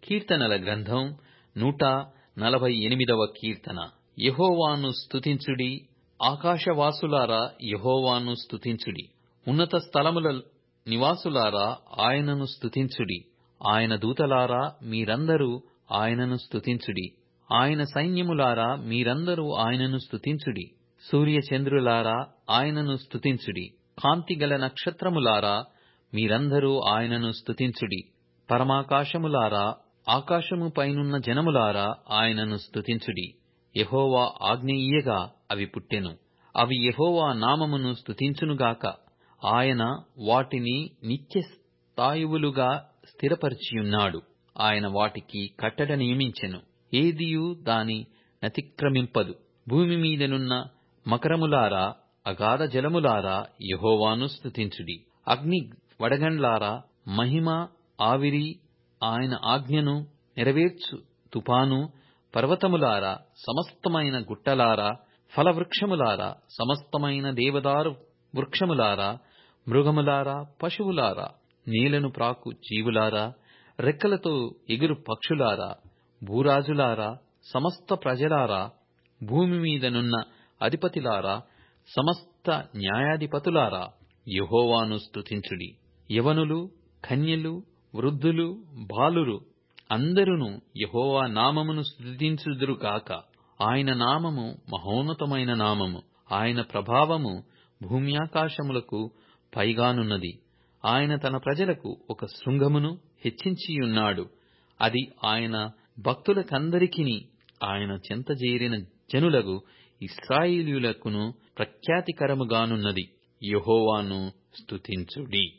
కీర్తనల గ్రంథం నూట నలభై ఎనిమిదవ కీర్తన యెహోవాను స్తుతించుడి ఆకాశవాసులారా యెహోవాను స్తుతించుడి ఉన్నత స్థలముల నివాసులారా ఆయనను స్తుతించుడి ఆయన దూతలారా మీరందరూ ఆయనను స్తుతించుడి ఆయన సైన్యములారా మీరందరూ ఆయనను స్తుతించుడి సూర్యచంద్రులారా ఆయనను స్తుతించుడి కాంతిగల నక్షత్రములారా మీరందరూ ఆయనను స్తుతించుడి పరమాకాశములారా ఆకాశము పైనున్న జనములారా ఆయనను స్తుతించుడి యెహోవా ఆజ్ఞ ఇయ్యగా అవి పుట్టెను అవి యెహోవా నామమును స్తుతించునుగాక ఆయన వాటిని నిత్య స్థాయువులుగా స్థిరపరచియున్నాడు ఆయన వాటికి కట్టడ నియమించెను ఏదియు దాని నతిక్రమింపదు భూమి మీదనున్న మకరములారా అగాధ జలములారా యెహోవాను స్తుతించుడి అగ్ని వడగండ్లారా మహిమ ఆవిరి ఆయన ఆజ్ఞను నెరవేర్చు తుపాను పర్వతములారా సమస్తమైన గుట్టలారా ఫలవృక్షములారా సమస్తమైన దేవదారు వృక్షములారా మృగములారా పశువులారా నేలను ప్రాకు జీవులారా రెక్కలతో ఎగురు పక్షులారా భూరాజులారా సమస్త ప్రజలారా భూమి మీదనున్న అధిపతిలారా సమస్త న్యాయాధిపతులారా యెహోవాను స్తుతించుడి యవనులు కన్యలు వృద్ధులు బాలురు అందరును యెహోవా నామమును స్తుతించుదురు గాక ఆయన నామము మహోన్నతమైన నామము ఆయన ప్రభావము భూమ్యాకాశములకు పైగానున్నది ఆయన తన ప్రజలకు ఒక శృంగమును హెచ్చించియున్నాడు అది ఆయన భక్తులకందరికిని ఆయన చెంతజేరిన జనులకు ఇస్రాయేలీయులకును ప్రఖ్యాతికరముగానున్నది యెహోవాను స్తుతించుడి